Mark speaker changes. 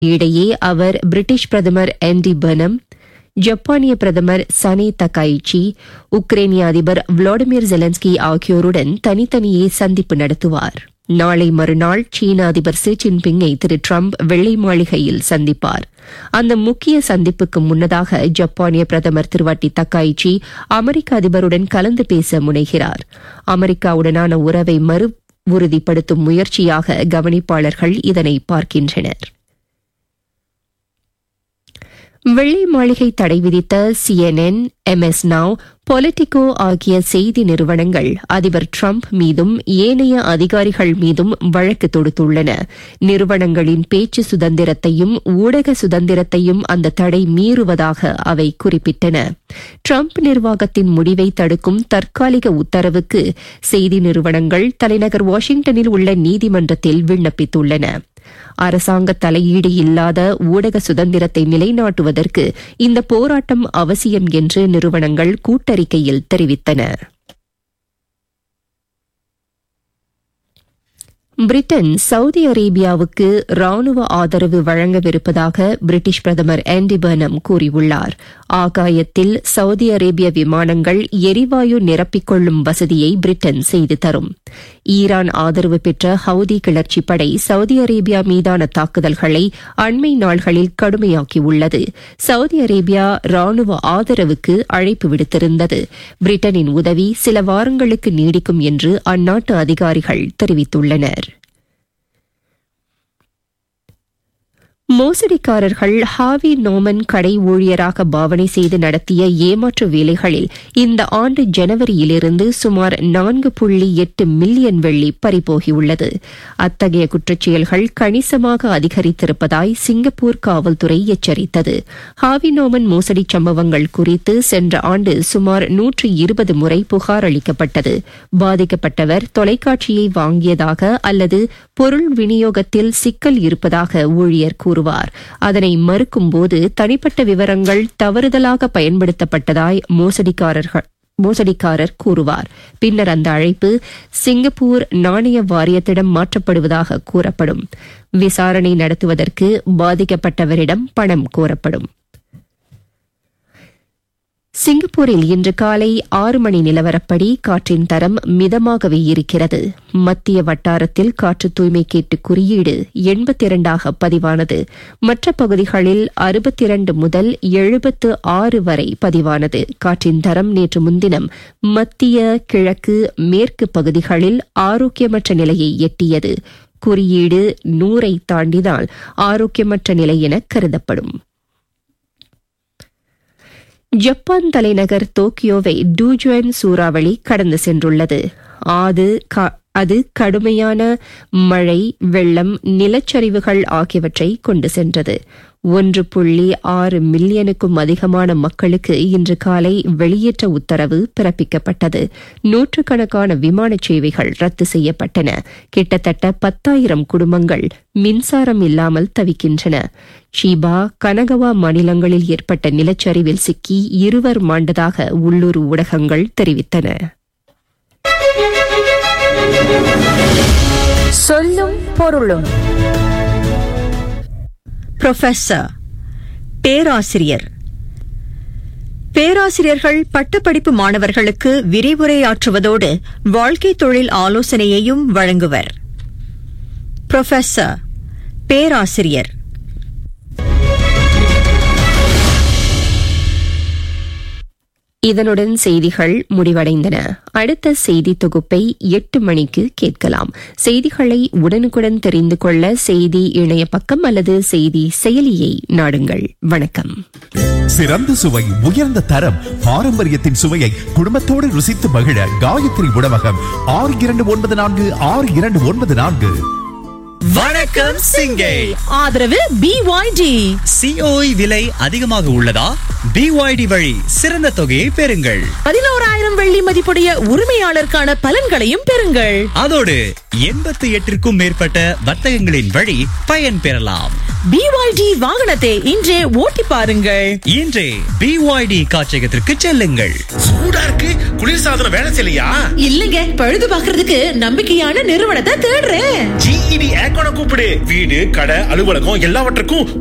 Speaker 1: இடையே அவர் பிரிட்டிஷ் பிரதமர் ஆண்டி பர்னம் ஜப்பானிய பிரதமர் சனே தக்காயிச்சி உக்ரைனிய அதிபர் விளாடிமிர் ஜெலன்ஸ்கி ஆகியோருடன் தனித்தனியே சந்திப்பு நடத்துவார் நாளை மறுநாள் சீன அதிபர் ஷி ஜின்பிங்கை திரு டிரம்ப் வெள்ளை மாளிகையில் சந்திப்பார் அந்த முக்கிய சந்திப்புக்கு முன்னதாக ஜப்பானிய பிரதமர் திருவாட்டி தக்காயிச்சி அமெரிக்க அதிபருடன் கலந்து பேச முனைகிறார் அமெரிக்காவுடனான உறவை மறு உறுதிப்படுத்தும் முயற்சியாக கவனிப்பாளர்கள் இதனை பார்க்கின்றனர் வெள்ளை மாளிகை தடை விதித்த சிஎன்என் எம்எஸ் நாவ் பொலிட்டிகோ ஆகிய செய்தி நிறுவனங்கள் அதிபர் டிரம்ப் மீதும் ஏனைய அதிகாரிகள் மீதும் வழக்கு தொடுத்துள்ளன நிறுவனங்களின் பேச்சு சுதந்திரத்தையும் ஊடக சுதந்திரத்தையும் அந்த தடை மீறுவதாக அவை குறிப்பிட்டன டிரம்ப் நிர்வாகத்தின் முடிவை தடுக்கும் தற்காலிக உத்தரவுக்கு செய்தி நிறுவனங்கள் தலைநகர் வாஷிங்டனில் உள்ள நீதிமன்றத்தில் விண்ணப்பித்துள்ளன அரசாங்க தலையீடு இல்லாத ஊடக சுதந்திரத்தை நிலைநாட்டுவதற்கு இந்த போராட்டம் அவசியம் என்று நிறுவனங்கள் கூட்டறிக்கையில் தெரிவித்தன பிரிட்டன் சவுதி அரேபியாவுக்கு ராணுவ ஆதரவு வழங்கவிருப்பதாக பிரிட்டிஷ் பிரதமர் ஆண்டி பர்னம் கூறியுள்ளார் ஆகாயத்தில் சவுதி அரேபிய விமானங்கள் எரிவாயு நிரப்பிக்கொள்ளும் வசதியை பிரிட்டன் செய்து தரும் ஈரான் ஆதரவு பெற்ற ஹவுதி கிளர்ச்சி படை சவுதி அரேபியா மீதான தாக்குதல்களை அண்மை நாள்களில் கடுமையாக்கியுள்ளது சவுதி அரேபியா ராணுவ ஆதரவுக்கு அழைப்பு விடுத்திருந்தது பிரிட்டனின் உதவி சில வாரங்களுக்கு நீடிக்கும் என்று அந்நாட்டு அதிகாரிகள் தெரிவித்துள்ளனர் மோசடிக்காரர்கள் ஹாவி நோமன் கடை ஊழியராக பாவனை செய்து நடத்திய ஏமாற்று வேலைகளில் இந்த ஆண்டு ஜனவரியிலிருந்து சுமார் நான்கு புள்ளி எட்டு மில்லியன் வெள்ளி பறிபோகியுள்ளது அத்தகைய குற்றச்செயல்கள் கணிசமாக அதிகரித்திருப்பதாய் சிங்கப்பூர் காவல்துறை எச்சரித்தது ஹாவி நோமன் மோசடி சம்பவங்கள் குறித்து சென்ற ஆண்டு சுமார் நூற்று இருபது முறை புகார் அளிக்கப்பட்டது பாதிக்கப்பட்டவர் தொலைக்காட்சியை வாங்கியதாக அல்லது பொருள் விநியோகத்தில் சிக்கல் இருப்பதாக ஊழியர் கூறுவார் அதனை மறுக்கும்போது தனிப்பட்ட விவரங்கள் தவறுதலாக பயன்படுத்தப்பட்டதாய் மோசடிக்காரர்கள் மோசடிக்காரர் கூறுவார் பின்னர் அந்த அழைப்பு சிங்கப்பூர் நாணய வாரியத்திடம் மாற்றப்படுவதாக கூறப்படும் விசாரணை நடத்துவதற்கு பாதிக்கப்பட்டவரிடம் பணம் கோரப்படும் சிங்கப்பூரில் இன்று காலை ஆறு மணி நிலவரப்படி காற்றின் தரம் மிதமாகவே இருக்கிறது மத்திய வட்டாரத்தில் காற்று தூய்மை கேட்டு குறியீடு எண்பத்தி இரண்டாக பதிவானது மற்ற பகுதிகளில் அறுபத்தி இரண்டு முதல் எழுபத்து ஆறு வரை பதிவானது காற்றின் தரம் நேற்று முன்தினம் மத்திய கிழக்கு மேற்கு பகுதிகளில் ஆரோக்கியமற்ற நிலையை எட்டியது குறியீடு நூறை தாண்டினால் ஆரோக்கியமற்ற நிலை என கருதப்படும் ஜப்பான் தலைநகர் டோக்கியோவை டூஜுவன் சூறாவளி கடந்து சென்றுள்ளது அது அது கடுமையான மழை வெள்ளம் நிலச்சரிவுகள் ஆகியவற்றை கொண்டு சென்றது ஒன்று புள்ளி ஆறு மில்லியனுக்கும் அதிகமான மக்களுக்கு இன்று காலை வெளியேற்ற உத்தரவு பிறப்பிக்கப்பட்டது நூற்றுக்கணக்கான விமான சேவைகள் ரத்து செய்யப்பட்டன கிட்டத்தட்ட பத்தாயிரம் குடும்பங்கள் மின்சாரம் இல்லாமல் தவிக்கின்றன ஷீபா கனகவா மாநிலங்களில் ஏற்பட்ட நிலச்சரிவில் சிக்கி இருவர் மாண்டதாக உள்ளூர் ஊடகங்கள் தெரிவித்தன
Speaker 2: சொல்லும் பொருளும் புரொஃபசர் பேராசிரியர் பேராசிரியர்கள் பட்டப்படிப்பு மாணவர்களுக்கு விரிவுரையாற்றுவதோடு வாழ்க்கை தொழில் ஆலோசனையையும் வழங்குவர் புரொஃபசர் பேராசிரியர்
Speaker 1: இதனுடன் செய்திகள் முடிவடைந்தன அடுத்த செய்தி தொகுப்பை எட்டு மணிக்கு கேட்கலாம் செய்திகளை உடனுக்குடன் தெரிந்து கொள்ள செய்தி இணைய பக்கம் அல்லது செய்தி செயலியை நாடுங்கள் வணக்கம்
Speaker 3: சிறந்த சுவை உயர்ந்த தரம் பாரம்பரியத்தின் சுவையை குடும்பத்தோடு ருசித்து மகிழ காயத்ரி உணவகம் ஆறு இரண்டு ஒன்பது நான்கு ஆறு இரண்டு ஒன்பது நான்கு
Speaker 4: வணக்கம் சிங்கை
Speaker 2: ஆதரவு பிஒய்டி
Speaker 4: சிஓஇ விலை அதிகமாக உள்ளதா பிஒய்டி வழி சிறந்த தொகையை பெறுங்கள்
Speaker 2: பதினோராயிரம் வெள்ளி மதிப்புடைய உரிமையாளருக்கான பலன்களையும் பெறுங்கள்
Speaker 4: அதோடு எண்பத்தி எட்டிற்கும் மேற்பட்ட வர்த்தகங்களின் வழி பயன் பெறலாம்
Speaker 2: பிஒய்டி வாகனத்தை இன்றே ஓட்டி பாருங்கள்
Speaker 4: இன்றே பிஒய்டி காட்சியகத்திற்கு செல்லுங்கள்
Speaker 5: சூடா இருக்கு குளிர்சாதனம் வேலை செய்யலையா
Speaker 2: இல்லங்க பழுது பாக்குறதுக்கு நம்பிக்கையான நிறுவனத்தை தேடுறேன்
Speaker 5: ஜிஇடி ஏக்கோன கூப்பிடு வீடு கடை அலுவலகம் எல்லாவற்றுக்கும்